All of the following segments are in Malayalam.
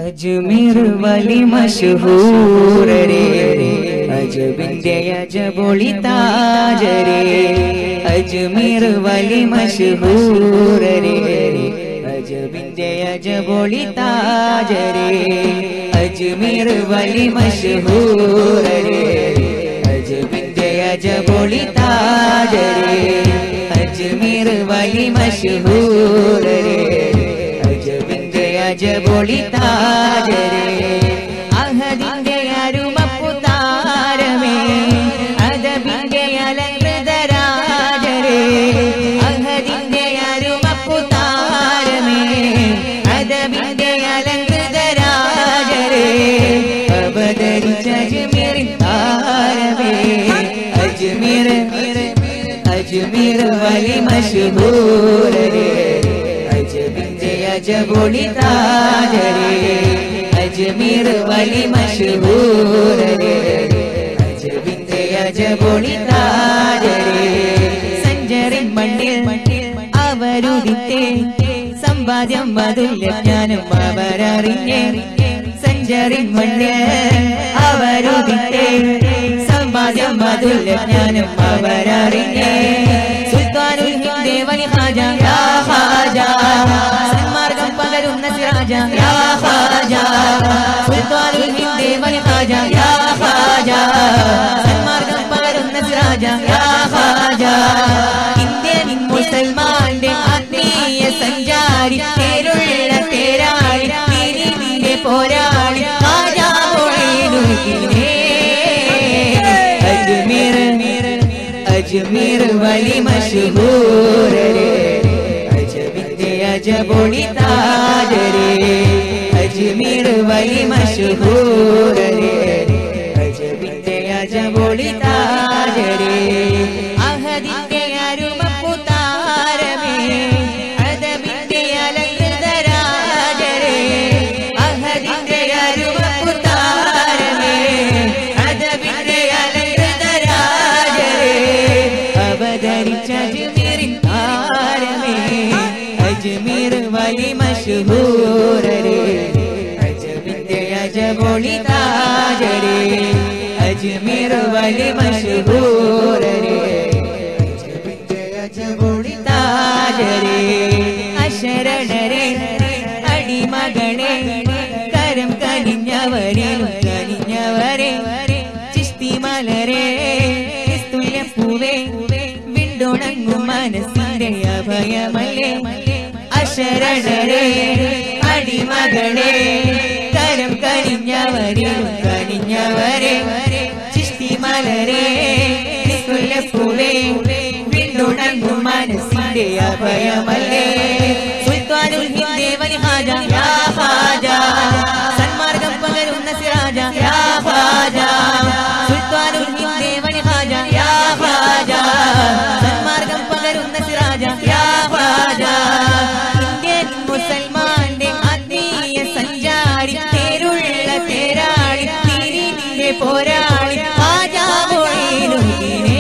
അജ്മീർ വലി മഷഹൂരരേ അജബിന്റെ അജബൊളി താജരേ അജ്മീർ വലി മഷഹൂരരേ അജബിന്റെ അജബൊളി താജരേ അജ്മീർ വലി മഷഹൂരരേ അജബിന്റെ അജബൊളി താജരേ അജ്മീർ വലി മഷഹൂരരേ അജബിന്റെ അജബൊളി താജരേ അഹദിന്റെ അരുമപ്പു താരമേ അദബിന്റെ അലങ്കൃത രാജരേ അഹദിന്റെ അരുമപ്പു താരമേ അദബിന്റെ അലങ്കൃത രാജരേ അവതരിച്ച അജ്മീർ താരമേ അജ്മീർ അജ്മീർ വലി മഷഹൂരരേ അജബിന്റെ അജബൊളി താജരേ അജ്മീർ വലി മഷഹൂരരേ അജബിന്റെ അജബൊളി താജരേ സഞ്ചരിൻ മണ്ണിൽ അവരുദിത്തേ സമ്പാദ്യം അതുല്യ ജ്ഞാനം അവരറിഞ്ഞേ സഞ്ചരിൻ മണ്ണിൽ അവരുദിത്തേ സമ്പാദ്യം അതുല്യ ജ്ഞാനം അവരറിഞ്ഞേ സുൽത്താനുൽ ഹിന്ദേ വലി ഹാജ യാ ഹാജ സന്മാർഗം പകരുന്ന സിറാജ യാ ഹാജ സുൽത്താനുൽ ഹിന്ദേ വലി ഹാജ യാ ഹാജ സന്മാർഗം പകരുന്ന സിറാജ യാ ഹാജ ഇന്ത്യൻ മുസൽമാന്റെ ആത്മീയ സഞ്ചാരി പേരുള്ള പേരാളി തിരിന്റെ പോരാളി ഹാജ മൊയ്നുദ്ദീനേ അജ്മീർ അജ്മീർ വലി മഷഹൂരരേ അജബിന്റെ അജബൊളി താജരേ അജ്മീർ വലി മഷഹൂരരേ അജബിന്റെ അജബൊളി താജരേ അഹദിന്റെ അരുമപ്പു താരമേ അദബിന്റെ അലങ്കൃത രാജരേ അഹദിന്റെ അരുമപ്പു താരമേ അദബിന്റെ അലങ്കൃത രാജരേ അവതരിച്ച അജ്മീറിൻ താരമേ അജ്മീർ വലി മഷഹൂരരേ അജബിന്റെ അജബൊളി താജരേ അജ്മീർ വലി മഷഹൂരരേ അജബിന്റെ അജബൊളി താജരേ അശരണരേ അടിമകളെ കരം കനിഞ്ഞവരിലും കനിഞ്ഞവരെ ചിസ്തി മലരെ പൂവേ വിണ്ടുണങ്ങും മനസ്സിന്റെ അഭയമല്ലേ അശരണരെ അടിമകളെ കരം കനിഞ്ഞവരിലും കനിഞ്ഞവരെ ചിസ്തി മലരെ പൂവേ വിണ്ടുണങ്ങും മനസ്സിന്റെ അഭയമല്ലേ സുൽത്താനുൽ ഹിന്ദേ വലി ഹാജ യാ ഹാജ സന്മാർഗം പകരുന്ന സിറാജ യാ ഹാജ സുൽത്താനുൽ ഹിന്ദേ വലി ഹാജ യാ ഹാജ സന്മാർഗം പകരുന്ന സിറാജ യാ ഹാജ ഇന്ത്യൻ മുസൽമാന്റെ ആത്മീയ സഞ്ചാരി പേരുള്ള പേരാളി തിരിന്റെ പോരാളി ഹാജ മൊയ്നുദ്ദീനേ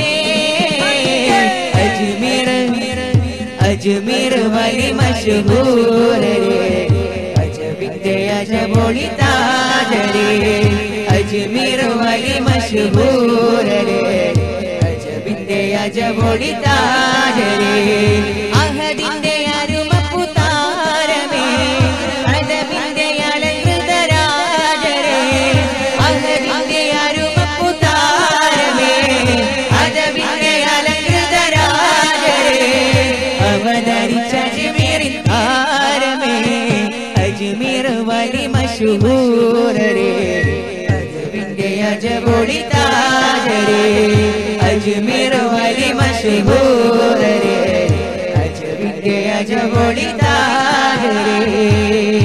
അജ്മീർ അജ്മീർ വലി മഷഹൂരരേ അജബിന്റെ അജബൊളി താജരേ അജ്മീർ വലി മഷഹൂരരേ അജബിന്റെ അജബൊളി താജരേ അഹദിന്റെ അരുമപ്പു താരമേ അജബിന്റെ അലങ്കൃത രാജരേ അഹദിന്റെ അരുമപ്പു താരമേ അജബിന്റെ അലങ്കൃത രാജരേ അവതരിച്ച അജ്മീറിൻ താരമേ അജ്മീർ വലി മഷഹൂരരേ അജബിന്റെ അജബൊളി താജരേ അജ്മീർ വലി മഷഹൂരരേ അജബിന്റെ അജബൊളി താജരേ